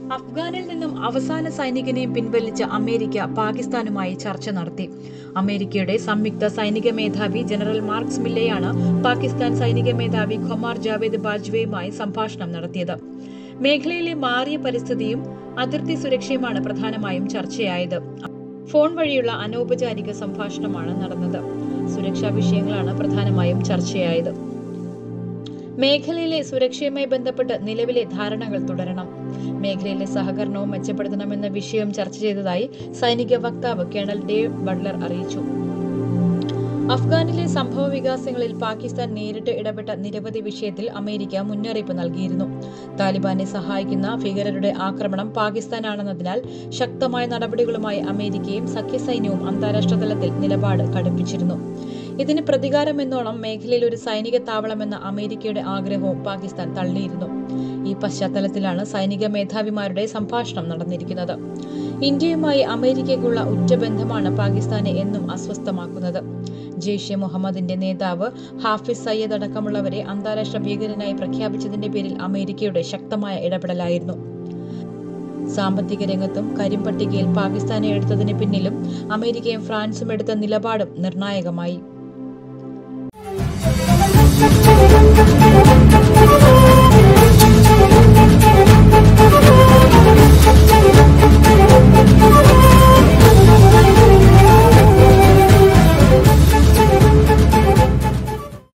അഫ്ഗാനിൽ നിന്നും അവസാന സൈനികനെയും പിൻവലിച്ച അമേരിക്ക പാകിസ്ഥാനുമായി ചർച്ച നടത്തി അമേരിക്കയുടെ സംയുക്ത സൈനിക മേധാവി ജനറൽ മാർക്സ് മില്ലയാണ് പാകിസ്ഥാൻ സൈനിക മേധാവി ഖൊമാർ ജാവേദ് ബാജ്വയുമായി സംഭാഷണം നടത്തിയത് മേഖലയിലെ മാറിയ പരിസ്ഥിതിയും അതിർത്തി സുരക്ഷയുമാണ് പ്രധാനമായും ചർച്ചയായത് ഫോൺ വഴിയുള്ള അനൗപചാരിക സംഭാഷണമാണ് നടന്നത് സുരക്ഷാ വിഷയങ്ങളാണ് പ്രധാനമായും ചർച്ചയായത് മേഖലയിലെ സുരക്ഷയുമായി ബന്ധപ്പെട്ട് നിലവിലെ ധാരണകൾ തുടരണം മേഖലയിലെ സഹകരണവും മെച്ചപ്പെടുത്തണമെന്ന വിഷയം ചർച്ച ചെയ്തതായി സൈനിക വക്താവ് കേണൽ ഡേവ് ബട്ട്ലർ അറിയിച്ചു അഫ്ഗാനിലെ സംഭവ വികാസങ്ങളിൽ പാകിസ്ഥാൻ നേരിട്ട് ഇടപെട്ട നിരവധി വിഷയത്തിൽ അമേരിക്ക മുന്നറിയിപ്പ് നൽകിയിരുന്നു താലിബാനെ സഹായിക്കുന്ന ഭീകരരുടെ ആക്രമണം പാകിസ്ഥാനാണെന്നതിനാൽ ശക്തമായ നടപടികളുമായി അമേരിക്കയും സഖ്യസൈന്യവും അന്താരാഷ്ട്ര തലത്തിൽ നിലപാട് കടുപ്പിച്ചിരുന്നു ഇതിന് പ്രതികാരമെന്നോണം മേഖലയിൽ ഒരു സൈനിക താവളമെന്ന അമേരിക്കയുടെ ആഗ്രഹവും പാകിസ്ഥാൻ തള്ളിയിരുന്നു ഈ പശ്ചാത്തലത്തിലാണ് സൈനിക മേധാവിമാരുടെ സംഭാഷണം നടന്നിരിക്കുന്നത് ഇന്ത്യയുമായി അമേരിക്കയ്ക്കുള്ള ഉറ്റബന്ധമാണ് പാകിസ്ഥാനെ എന്നും അസ്വസ്ഥമാക്കുന്നത് ജെയ്ഷെ മുഹമ്മദിന്റെ നേതാവ് ഹാഫിസ് സയ്യദ് അടക്കമുള്ളവരെ അന്താരാഷ്ട്ര ഭീകരനായി പ്രഖ്യാപിച്ചതിന്റെ പേരിൽ അമേരിക്കയുടെ ശക്തമായ ഇടപെടലായിരുന്നു സാമ്പത്തിക രംഗത്തും കരിമ്പട്ടികയിൽ പാകിസ്ഥാനെ എടുത്തതിന് പിന്നിലും അമേരിക്കയും ഫ്രാൻസും എടുത്ത നിലപാടും നിർണായകമായി